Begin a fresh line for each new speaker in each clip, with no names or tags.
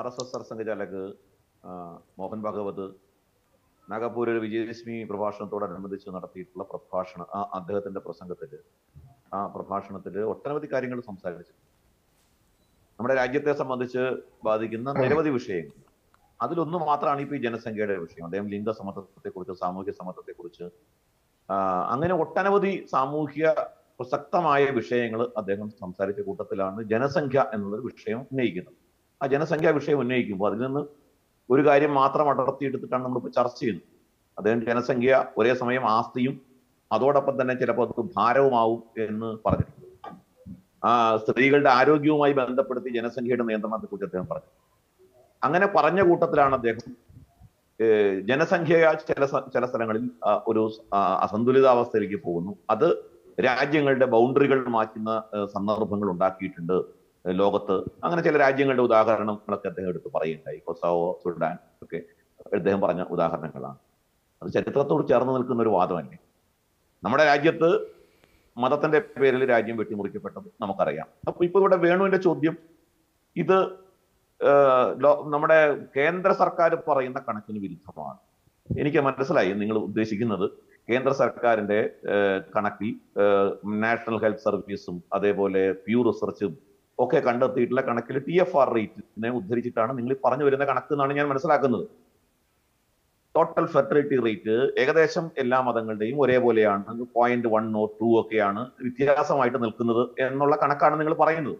R S S Sarsanghchalak ആ, മോഹൻ ഭഗവത് നാഗപ്പൂരിൽ വിജയലക്ഷ്മി പ്രഭാഷണത്തോടനുബന്ധിച്ച് നടത്തിയിട്ടുള്ള പ്രഭാഷണം ആ അദ്ദേഹത്തിന്റെ പ്രസംഗത്തില് ആ പ്രഭാഷണത്തില് ഒട്ടനവധി കാര്യങ്ങൾ സംസാരിച്ചു നമ്മുടെ രാജ്യത്തെ സംബന്ധിച്ച് ബാധിക്കുന്ന നിരവധി വിഷയങ്ങൾ അതിലൊന്ന് മാത്രമാണ് ഇപ്പൊ ഈ ജനസംഖ്യയുടെ വിഷയം അദ്ദേഹം ലിംഗസമത്വത്തെ കുറിച്ച് സാമൂഹ്യ സമത്വത്തെ കുറിച്ച് അങ്ങനെ ഒട്ടനവധി സാമൂഹ്യ പ്രസക്തമായ വിഷയങ്ങൾ അദ്ദേഹം സംസാരിച്ച കൂട്ടത്തിലാണ് ജനസംഖ്യ എന്നുള്ളൊരു വിഷയം ഉന്നയിക്കുന്നത് ആ ജനസംഖ്യാ വിഷയം ഉന്നയിക്കുമ്പോൾ അതിൽ നിന്ന് ഒരു കാര്യം മാത്രം അടർത്തിയെടുത്തിട്ടാണ് നമ്മളിപ്പോൾ ചർച്ച ചെയ്യുന്നത് അദ്ദേഹം ജനസംഖ്യ ഒരേ സമയം ആസ്തിയും അതോടൊപ്പം തന്നെ ചിലപ്പോൾ അത് ഭാരവുമാവും എന്ന് പറഞ്ഞിട്ടുണ്ട് ആ സ്ത്രീകളുടെ ആരോഗ്യവുമായി ബന്ധപ്പെടുത്തി ജനസംഖ്യയുടെ നിയന്ത്രണത്തെ കുറിച്ച് അദ്ദേഹം പറഞ്ഞു അങ്ങനെ പറഞ്ഞ കൂട്ടത്തിലാണ് അദ്ദേഹം ഏഹ് ജനസംഖ്യ ചില സ- ചില സ്ഥലങ്ങളിൽ ആ, ഒരു ആ, അസന്തുലിതാവസ്ഥയിലേക്ക് പോകുന്നു അത് രാജ്യങ്ങളുടെ ബൗണ്ടറികൾ മാറ്റുന്ന ഏഹ് സന്ദർഭങ്ങൾ ഉണ്ടാക്കിയിട്ടുണ്ട് ഏഹ് ലോകത്ത് അങ്ങനെ ചില രാജ്യങ്ങളുടെ ഉദാഹരണങ്ങളൊക്കെ അദ്ദേഹം എടുത്ത് പറയുണ്ടായി കൊസാവോ സുഡാൻ ഒക്കെ അദ്ദേഹം പറഞ്ഞ ഉദാഹരണങ്ങളാണ് അത് ചരിത്രത്തോട് ചേർന്ന് നിൽക്കുന്ന ഒരു വാദമല്ലേ നമ്മുടെ രാജ്യത്ത് മതത്തിന്റെ പേരിൽ രാജ്യം വെട്ടിമുറിക്കപ്പെട്ടത് നമുക്കറിയാം അപ്പൊ ഇപ്പൊ ഇവിടെ വേണുവിന്റെ ചോദ്യം ഇത് ഏഹ് ലോ- നമ്മുടെ കേന്ദ്ര സർക്കാർ പറയുന്ന കണക്കിന് വിരുദ്ധമാണ് എനിക്ക് മനസ്സിലായി നിങ്ങൾ ഉദ്ദേശിക്കുന്നത് കേന്ദ്ര സർക്കാരിന്റെ ഏഹ് കണക്കിൽ ഏഹ് നാഷണൽ ഹെൽത്ത് സർവീസും അതേപോലെ പ്യൂ റിസർച്ചും ഒക്കെ കണ്ടെത്തിയിട്ടുള്ള കണക്കിൽ ടി എഫ് ആർ റേറ്റിനെ ഉദ്ധരിച്ചിട്ടാണ് നിങ്ങൾ ഈ പറഞ്ഞു വരുന്ന കണക്ക് എന്നാണ് ഞാൻ മനസ്സിലാക്കുന്നത് ടോട്ടൽ ഫെർട്ടിലിറ്റി റേറ്റ് ഏകദേശം എല്ലാ മതങ്ങളുടെയും ഒരേപോലെയാണ് പോയിന്റ് വൺ ഓ ടു ഒക്കെയാണ് വ്യത്യാസമായിട്ട് നിൽക്കുന്നത് എന്നുള്ള കണക്കാണ് നിങ്ങൾ പറയുന്നത്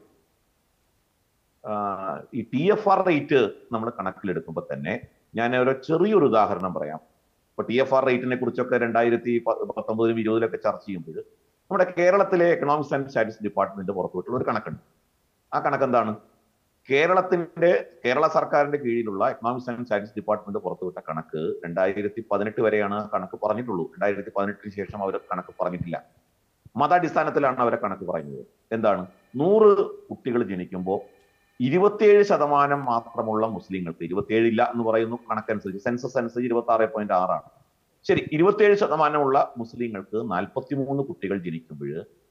ആഹ് ഈ ടി എഫ് ആർ റേറ്റ് നമ്മൾ കണക്കിലെടുക്കുമ്പോൾ തന്നെ ഞാൻ ഒരു ചെറിയൊരു ഉദാഹരണം പറയാം ഇപ്പൊ ടി എഫ് ആർ റേറ്റിനെ കുറിച്ചൊക്കെ രണ്ടായിരത്തി പ- പത്തൊമ്പതിലും ഇരുപതിലൊക്കെ ചർച്ച ചെയ്യുമ്പോൾ നമ്മുടെ കേരളത്തിലെ എക്കണോമിക്സ് ആൻഡ് സ്റ്റാറ്റിക്സ് ഡിപ്പാർട്ട്മെന്റ് പുറത്തുവിട്ടുള്ള ഒരു കണക്കുണ്ട് ആ കണക്ക് എന്താണ് കേരളത്തിന്റെ കേരള സർക്കാരിന്റെ കീഴിലുള്ള എക്കണോമിക്സ് ആൻഡ് സ്റ്റാറ്റിക്സ് ഡിപ്പാർട്ട്മെന്റ് പുറത്തുവിട്ട കണക്ക് രണ്ടായിരത്തി പതിനെട്ട് വരെയാണ് ആ കണക്ക് പറഞ്ഞിട്ടുള്ളൂ രണ്ടായിരത്തി പതിനെട്ടിന് ശേഷം അവർ കണക്ക് പറഞ്ഞിട്ടില്ല മതാടിസ്ഥാനത്തിലാണ് അവരെ കണക്ക് പറയുന്നത് എന്താണ് നൂറ് കുട്ടികൾ ജനിക്കുമ്പോൾ ഇരുപത്തിയേഴ് ശതമാനം മാത്രമുള്ള മുസ്ലിങ്ങൾക്ക് ഇരുപത്തിയേഴ് ഇല്ല എന്ന് പറയുന്നു കണക്കനുസരിച്ച് സെൻസസ് അനുസരിച്ച് ഇരുപത്തി ആറ് പോയിന്റ് ആറാണ് ശരി ഇരുപത്തിയേഴ് ശതമാനമുള്ള മുസ്ലിങ്ങൾക്ക് നാൽപ്പത്തി മൂന്ന് കുട്ടികൾ ജനിക്കുമ്പോൾ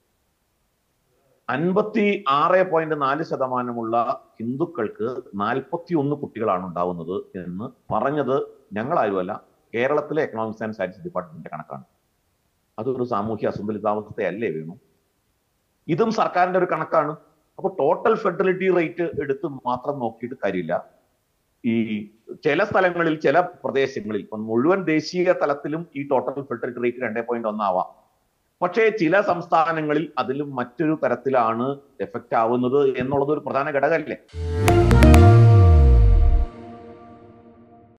അൻപത്തി ആറ് പോയിന്റ് നാല് ശതമാനമുള്ള ഹിന്ദുക്കൾക്ക് നാൽപ്പത്തി ഒന്ന് കുട്ടികളാണ് ഉണ്ടാവുന്നത് എന്ന് പറഞ്ഞത് ഞങ്ങളാരുമല്ല കേരളത്തിലെ എക്കണോമിക്സ് ആൻഡ് സ്റ്റാറ്റിക്സ് ഡിപ്പാർട്ട്മെന്റിന്റെ കണക്കാണ് അതൊരു സാമൂഹ്യ അസന്തുലിതാവസ്ഥയല്ലേ വേണു ഇതും സർക്കാരിന്റെ ഒരു കണക്കാണ് അപ്പൊ ടോട്ടൽ ഫെർട്ടിലിറ്റി റേറ്റ് എടുത്ത് മാത്രം നോക്കിയിട്ട് കാര്യമില്ല ഈ ചില സ്ഥലങ്ങളിൽ ചില പ്രദേശങ്ങളിൽ ഇപ്പം മുഴുവൻ ദേശീയ തലത്തിലും ഈ ടോട്ടൽ ഫെർട്ടിലിറ്റി റേറ്റ് രണ്ടേ പോയിന്റ് ഒന്നാവാം പക്ഷേ ചില സംസ്ഥാനങ്ങളിൽ അതിലും മറ്റൊരു തരത്തിലാണ് എഫക്റ്റ് ആവുന്നത് എന്നുള്ളത് ഒരു പ്രധാന ഘടകമല്ലേ